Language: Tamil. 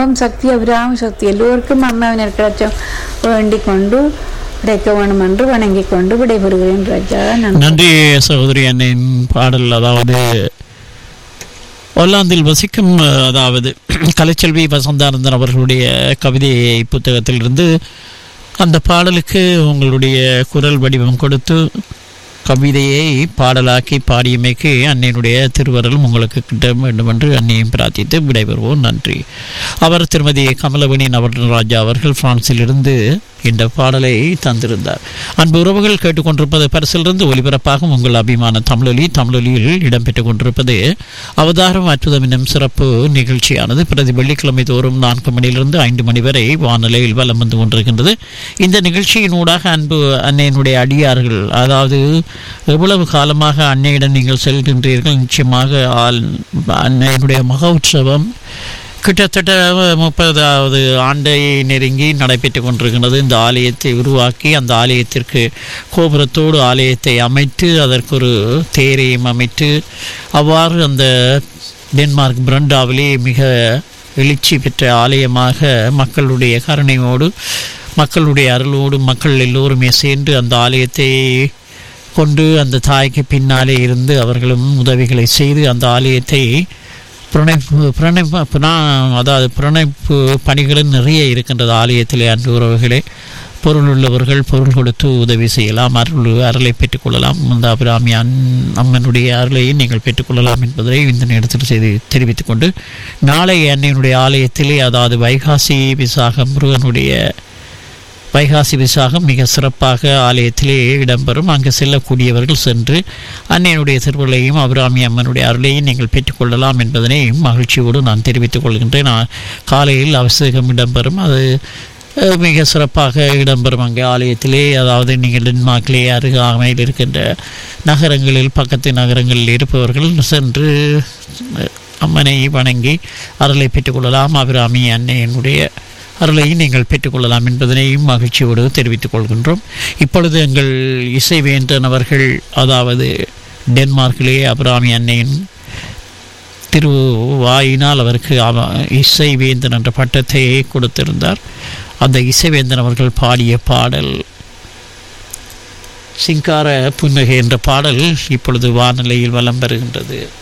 ஓம் சக்தி அபிராம சக்தி எல்லோருக்கும் அம்மாவினர் கிடைச்சோம் வேண்டிக் கொண்டு கிடைக்க வேணும் என்று வணங்கிக் கொண்டு விடைபெறுகிறேன் ராஜா நன்றி நன்றி சகோதரி அன்னையின் பாடல் அதாவது ஒல்லாந்தில் வசிக்கும் அஹ், அதாவது கலைச்செல்வி வசந்தானந்தன் அவர்களுடைய கவிதை புத்தகத்திலிருந்து அந்த பாடலுக்கு உங்களுடைய குரல் வடிவம் கொடுத்து கவிதையை பாடலாக்கி பாடியமைக்கு அன்னையினுடைய திருவருள் உங்களுக்கு கிட்ட வேண்டும் என்று அன்னையும் பிரார்த்தித்து விடைபெறுவோம் நன்றி அவர் திருமதி கமலவணி நவராஜா அவர்கள் பிரான்சிலிருந்து இந்த பாடலை தந்திருந்தார் அன்பு உறவுகள் கேட்டுக்கொண்டிருப்பது பரிசிலிருந்து ஒலிபரப்பாகும் உங்கள் அபிமான தமிழொலி தமிழொலியில் இடம்பெற்றுக் கொண்டிருப்பது அவதாரம் அற்புதம் என்னும் சிறப்பு நிகழ்ச்சியானது பிரதி வெள்ளிக்கிழமை தோறும் நான்கு மணியிலிருந்து ஐந்து மணி வரை வானிலையில் வலம் வந்து கொண்டிருக்கின்றது இந்த நிகழ்ச்சியின் ஊடாக அன்பு அன்னையினுடைய அடியார்கள் அதாவது எவ்வளவு காலமாக அன்னையிடம் நீங்கள் செல்கின்றீர்கள் நிச்சயமாக ஆள் அன்னையினுடைய மக உற்சவம் கிட்டத்தட்ட முப்பதாவது ஆண்டை நெருங்கி நடைபெற்று கொண்டிருக்கின்றது இந்த ஆலயத்தை உருவாக்கி அந்த ஆலயத்திற்கு கோபுரத்தோடு ஆலயத்தை அமைத்து அதற்கு ஒரு தேரையும் அமைத்து அவ்வாறு அந்த டென்மார்க் பிரண்டாவிலே மிக எழுச்சி பெற்ற ஆலயமாக மக்களுடைய கருணையோடு மக்களுடைய அருளோடு மக்கள் எல்லோருமே சேர்ந்து அந்த ஆலயத்தை கொண்டு அந்த தாய்க்கு பின்னாலே இருந்து அவர்களும் உதவிகளை செய்து அந்த ஆலயத்தை பிரணப்பு பிரணப்பு பிரணா- அதாவது பிரணப்பு பணிகளும் நிறைய இருக்கின்றது ஆலயத்திலே அன்பு உறவுகளே பொருள் உள்ளவர்கள் பொருள் கொடுத்து உதவி செய்யலாம் அருள் அருளை பெற்றுக்கொள்ளலாம் அந்த அபிராமி அன் அம்மனுடைய அருளை நீங்கள் பெற்றுக்கொள்ளலாம் என்பதை இந்த நேரத்தில் செய்து தெரிவித்துக் கொண்டு நாளை அன்னையினுடைய ஆலயத்திலே அதாவது வைகாசி விசாகம் முருகனுடைய வைகாசி விசாகம் மிக சிறப்பாக ஆலயத்திலே இடம்பெறும் அங்கு செல்லக்கூடியவர்கள் சென்று அன்னையினுடைய திருவிழையும் அபிராமி அம்மனுடைய அருளையும் நீங்கள் பெற்றுக்கொள்ளலாம் என்பதனை மகிழ்ச்சியோடு நான் தெரிவித்துக் கொள்கின்றேன் நான் காலையில் அவசியம் இடம்பெறும் அது அஹ், மிக சிறப்பாக இடம்பெறும் அங்கே ஆலயத்திலே அதாவது நீங்கள் டென்மார்க்கிலே அருகாமையில் இருக்கின்ற நகரங்களில் பக்கத்து நகரங்களில் இருப்பவர்கள் சென்று அஹ், அம்மனை வணங்கி அருளை பெற்றுக்கொள்ளலாம் அபிராமி அன்னையினுடைய அருளை நீங்கள் பெற்றுக்கொள்ளலாம் என்பதனையும் மகிழ்ச்சியோடு தெரிவித்துக் கொள்கின்றோம் இப்பொழுது எங்கள் இசைவேந்தன் அவர்கள் அதாவது டென்மார்க்கிலே அபிராமி அன்னையின் திருவாயினால் அவருக்கு அவ- இசைவேந்தன் என்ற பட்டத்தை கொடுத்திருந்தார் அந்த இசைவேந்தன் அவர்கள் பாடிய பாடல் சிங்கார புன்னகை என்ற பாடல் இப்பொழுது வானிலையில் வலம் பெறுகின்றது